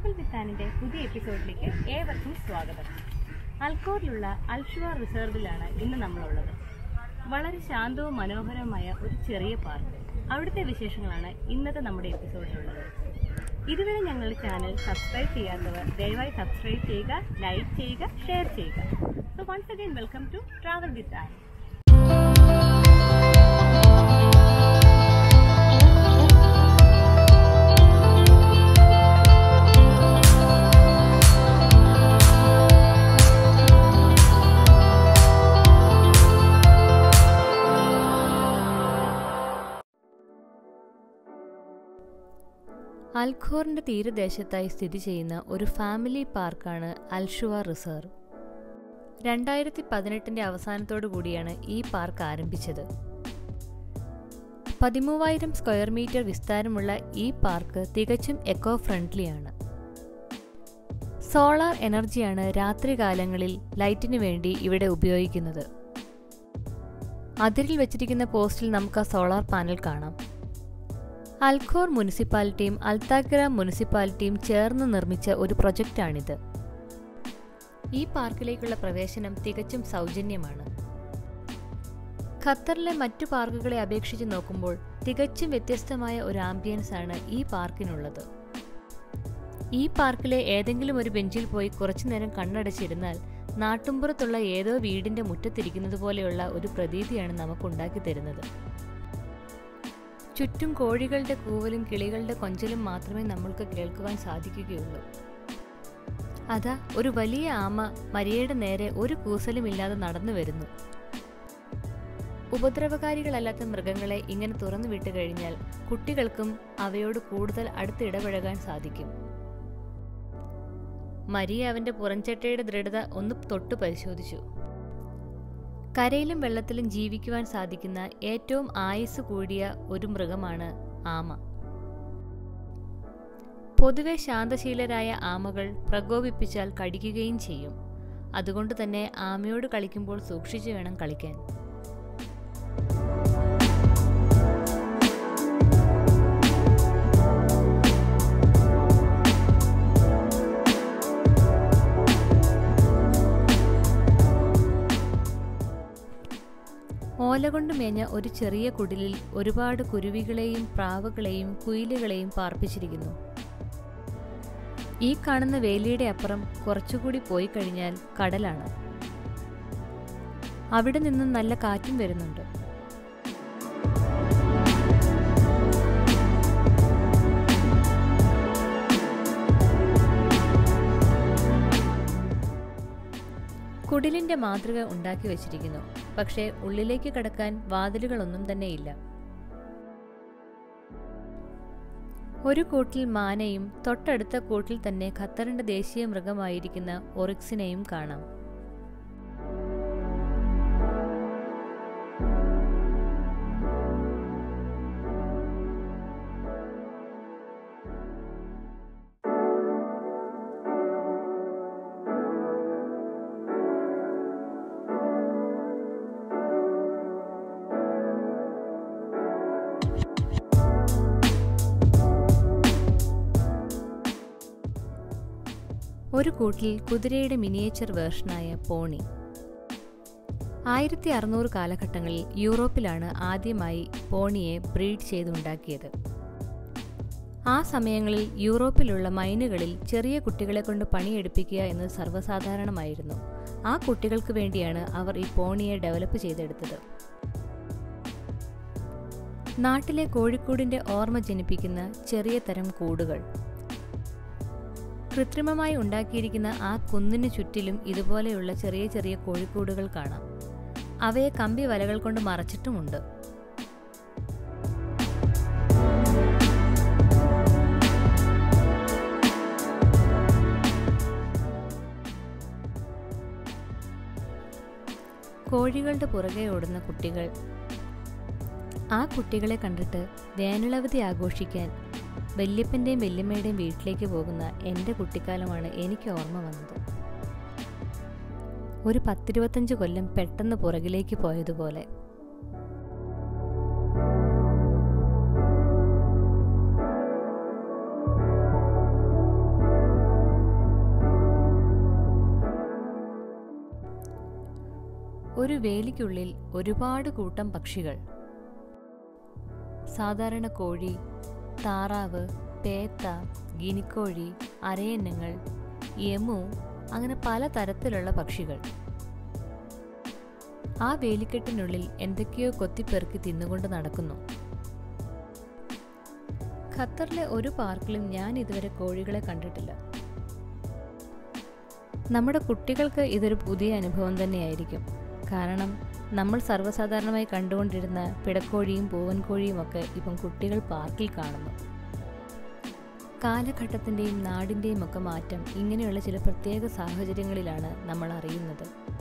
travel വിത്താനിന്റെ പുതിയ എപ്പിസോഡിലേക്ക് ഏവർക്കും സ്വാഗതം അൽക്കോറിലുള്ള അൽഷുവ റിസർവിലാണ് ഇന്ന് നമ്മളുള്ളത് വളരെ ശാന്തവും മനോഹരവുമായ ഒരു ചെറിയ പാർക്ക് അവിടുത്തെ വിശേഷങ്ങളാണ് ഇന്നത്തെ നമ്മുടെ എപ്പിസോഡിലുള്ളത് ഇതുവരെ ഞങ്ങളുടെ ചാനൽ സബ്സ്ക്രൈബ് ചെയ്യാത്തവർ ദയവായി സബ്സ്ക്രൈബ് ചെയ്യുക ലൈക്ക് ചെയ്യുക ഷെയർ ചെയ്യുക so once again welcome to travel with Ann അൽഖോറിന്റെ തീരദേശത്തായി സ്ഥിതി ചെയ്യുന്ന ഒരു ഫാമിലി പാർക്കാണ് അൽഷുവ റിസർവ് രണ്ടായിരത്തി പതിനെട്ടിന്റെ അവസാനത്തോടു കൂടിയാണ് ഈ പാർക്ക് ആരംഭിച്ചത് പതിമൂവായിരം സ്ക്വയർ മീറ്റർ വിസ്താരമുള്ള ഈ പാർക്ക് തികച്ചും എക്കോ ഫ്രണ്ട്ലിയാണ് സോളാർ എനർജിയാണ് രാത്രികാലങ്ങളിൽ ലൈറ്റിനു വേണ്ടി ഇവിടെ ഉപയോഗിക്കുന്നത് അതിരിൽ വെച്ചിരിക്കുന്ന പോസ്റ്റിൽ നമുക്ക് ആ സോളാർ പാനൽ കാണാം അൽഖോർ മുനിസിപ്പാലിറ്റിയും അൽത്താക്കര മുനിസിപ്പാലിറ്റിയും ചേർന്ന് നിർമ്മിച്ച ഒരു പ്രൊജക്റ്റാണിത് ഈ പാർക്കിലേക്കുള്ള പ്രവേശനം തികച്ചും സൗജന്യമാണ് ഖത്തറിലെ മറ്റു പാർക്കുകളെ അപേക്ഷിച്ച് നോക്കുമ്പോൾ തികച്ചും വ്യത്യസ്തമായ ഒരു ആംബിയൻസ് ആണ് ഈ പാർക്കിനുള്ളത് ഈ പാർക്കിലെ ഏതെങ്കിലും ഒരു ബെഞ്ചിൽ പോയി കുറച്ചു നേരം കണ്ണടച്ചിരുന്നാൽ നാട്ടുമ്പുറത്തുള്ള ഏതോ വീടിന്റെ മുറ്റത്തിരിക്കുന്നത് പോലെയുള്ള ഒരു പ്രതീതിയാണ് നമുക്കുണ്ടാക്കി തരുന്നത് ചുറ്റും കോഴികളുടെ കൂവലും കിളികളുടെ കൊഞ്ചലും മാത്രമേ നമ്മൾക്ക് കേൾക്കുവാൻ സാധിക്കുകയുള്ളൂ അതാ ഒരു വലിയ ആമ മരിയയുടെ നേരെ ഒരു കൂസലുമില്ലാതെ നടന്നു വരുന്നു ഉപദ്രവകാരികളല്ലാത്ത മൃഗങ്ങളെ ഇങ്ങനെ തുറന്നു വിട്ടു കഴിഞ്ഞാൽ കുട്ടികൾക്കും അവയോട് കൂടുതൽ അടുത്തിടപഴകാൻ സാധിക്കും മരിയ അവന്റെ പുറംചട്ടയുടെ ദൃഢത ഒന്ന് തൊട്ടു പരിശോധിച്ചു കരയിലും വെള്ളത്തിലും ജീവിക്കുവാൻ സാധിക്കുന്ന ഏറ്റവും ആയുസ് കൂടിയ ഒരു മൃഗമാണ് ആമ പൊതുവെ ശാന്തശീലരായ ആമകൾ പ്രകോപിപ്പിച്ചാൽ കടിക്കുകയും ചെയ്യും അതുകൊണ്ട് തന്നെ ആമയോട് കളിക്കുമ്പോൾ സൂക്ഷിച്ചു വേണം കളിക്കാൻ ഓല കൊണ്ട് മേഞ്ഞ ഒരു ചെറിയ കുടിലിൽ ഒരുപാട് കുരുവികളെയും പ്രാവുകളെയും കുയിലുകളെയും പാർപ്പിച്ചിരിക്കുന്നു ഈ കാണുന്ന വേലിയുടെ അപ്പുറം കുറച്ചുകൂടി പോയി കഴിഞ്ഞാൽ കടലാണ് അവിടെ നിന്നും നല്ല കാറ്റും വരുന്നുണ്ട് കുടിലിന്റെ മാതൃക ഉണ്ടാക്കി വെച്ചിരിക്കുന്നു പക്ഷേ ഉള്ളിലേക്ക് കടക്കാൻ വാതിലുകളൊന്നും തന്നെയില്ല ഒരു കൂട്ടിൽ മാനയും തൊട്ടടുത്ത കൂട്ടിൽ തന്നെ ഖത്തറിന്റെ ദേശീയ മൃഗമായിരിക്കുന്ന ഒറിക്സിനെയും കാണാം ഒരു കൂട്ടിൽ കുതിരയുടെ മിനിയേച്ചർ വേർഷനായ പോണി ആയിരത്തി അറുന്നൂറ് കാലഘട്ടങ്ങളിൽ യൂറോപ്പിലാണ് ആദ്യമായി പോണിയെ ബ്രീഡ് ചെയ്തുണ്ടാക്കിയത് ആ സമയങ്ങളിൽ യൂറോപ്പിലുള്ള മൈനുകളിൽ ചെറിയ കുട്ടികളെ കൊണ്ട് പണിയെടുപ്പിക്കുക എന്നത് സർവ്വസാധാരണമായിരുന്നു ആ കുട്ടികൾക്ക് വേണ്ടിയാണ് അവർ ഈ പോണിയെ ഡെവലപ്പ് ചെയ്തെടുത്തത് നാട്ടിലെ കോഴിക്കൂടിന്റെ ഓർമ്മ ജനിപ്പിക്കുന്ന ചെറിയ തരം കൂടുകൾ കൃത്രിമമായി ഉണ്ടാക്കിയിരിക്കുന്ന ആ കുന്നിനു ചുറ്റിലും ഇതുപോലെയുള്ള ചെറിയ ചെറിയ കോഴിക്കൂടുകൾ കാണാം അവയെ കമ്പി വലകൾ കൊണ്ട് മറച്ചിട്ടുമുണ്ട് കോഴികളുടെ പുറകെ ഓടുന്ന കുട്ടികൾ ആ കുട്ടികളെ കണ്ടിട്ട് വേനലവധി ആഘോഷിക്കാൻ വല്യപ്പൻ്റെയും വല്യമ്മയുടെയും വീട്ടിലേക്ക് പോകുന്ന എൻ്റെ കുട്ടിക്കാലമാണ് എനിക്ക് ഓർമ്മ വന്നത് ഒരു പത്തിരുപത്തഞ്ച് കൊല്ലം പെട്ടെന്ന് പുറകിലേക്ക് പോയതുപോലെ ഒരു വേലിക്കുള്ളിൽ ഒരുപാട് കൂട്ടം പക്ഷികൾ സാധാരണ കോഴി താറാവ് പേത്ത ഗിനിക്കോഴി അരയന്നങ്ങൾ യമു അങ്ങനെ പല തരത്തിലുള്ള പക്ഷികൾ ആ വേലിക്കെട്ടിനുള്ളിൽ എന്തൊക്കെയോ കൊത്തിപ്പെറുക്കി തിന്നുകൊണ്ട് നടക്കുന്നു ഖത്തറിലെ ഒരു പാർക്കിലും ഞാൻ ഇതുവരെ കോഴികളെ കണ്ടിട്ടില്ല നമ്മുടെ കുട്ടികൾക്ക് ഇതൊരു പുതിയ അനുഭവം തന്നെയായിരിക്കും കാരണം നമ്മൾ സർവ്വസാധാരണമായി കണ്ടുകൊണ്ടിരുന്ന പിടക്കോഴിയും പൂവൻകോഴിയും ഒക്കെ ഇപ്പം കുട്ടികൾ പാർക്കിൽ കാണുന്നു കാലഘട്ടത്തിൻ്റെയും നാടിൻ്റെയും ഒക്കെ മാറ്റം ഇങ്ങനെയുള്ള ചില പ്രത്യേക സാഹചര്യങ്ങളിലാണ് നമ്മൾ അറിയുന്നത്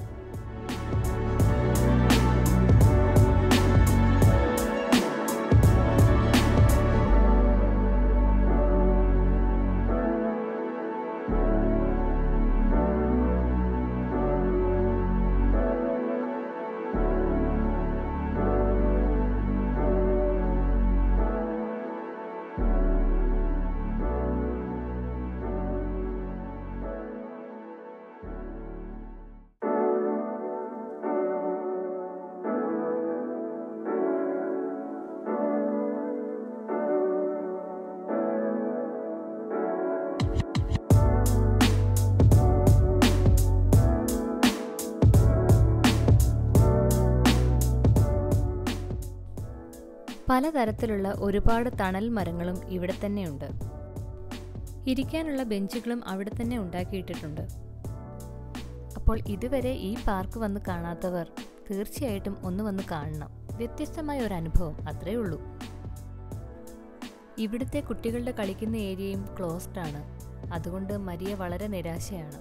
പലതരത്തിലുള്ള ഒരുപാട് തണൽ മരങ്ങളും ഇവിടെ തന്നെയുണ്ട് ഇരിക്കാനുള്ള ബെഞ്ചുകളും അവിടെ തന്നെ ഉണ്ടാക്കിയിട്ടിട്ടുണ്ട് അപ്പോൾ ഇതുവരെ ഈ പാർക്ക് വന്ന് കാണാത്തവർ തീർച്ചയായിട്ടും ഒന്ന് വന്ന് കാണണം വ്യത്യസ്തമായ ഒരു അനുഭവം അത്രേ ഉള്ളൂ ഇവിടുത്തെ കുട്ടികളുടെ കളിക്കുന്ന ഏരിയയും ക്ലോസ്ഡ് ആണ് അതുകൊണ്ട് മരിയ വളരെ നിരാശയാണ്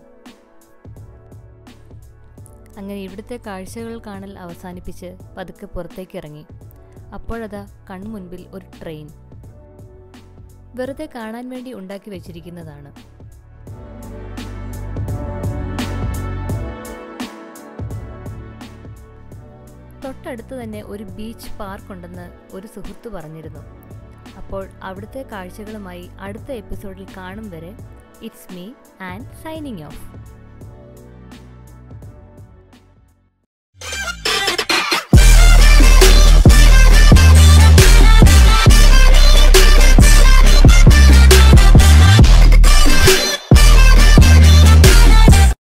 അങ്ങനെ ഇവിടുത്തെ കാഴ്ചകൾ കാണൽ അവസാനിപ്പിച്ച് പതുക്കെ പുറത്തേക്ക് ഇറങ്ങി അപ്പോഴതാ കൺമുൻപിൽ ഒരു ട്രെയിൻ വെറുതെ കാണാൻ വേണ്ടി ഉണ്ടാക്കി വെച്ചിരിക്കുന്നതാണ് തൊട്ടടുത്ത് തന്നെ ഒരു ബീച്ച് പാർക്ക് ഉണ്ടെന്ന് ഒരു സുഹൃത്ത് പറഞ്ഞിരുന്നു അപ്പോൾ അവിടുത്തെ കാഴ്ചകളുമായി അടുത്ത എപ്പിസോഡിൽ കാണും വരെ it's me and signing of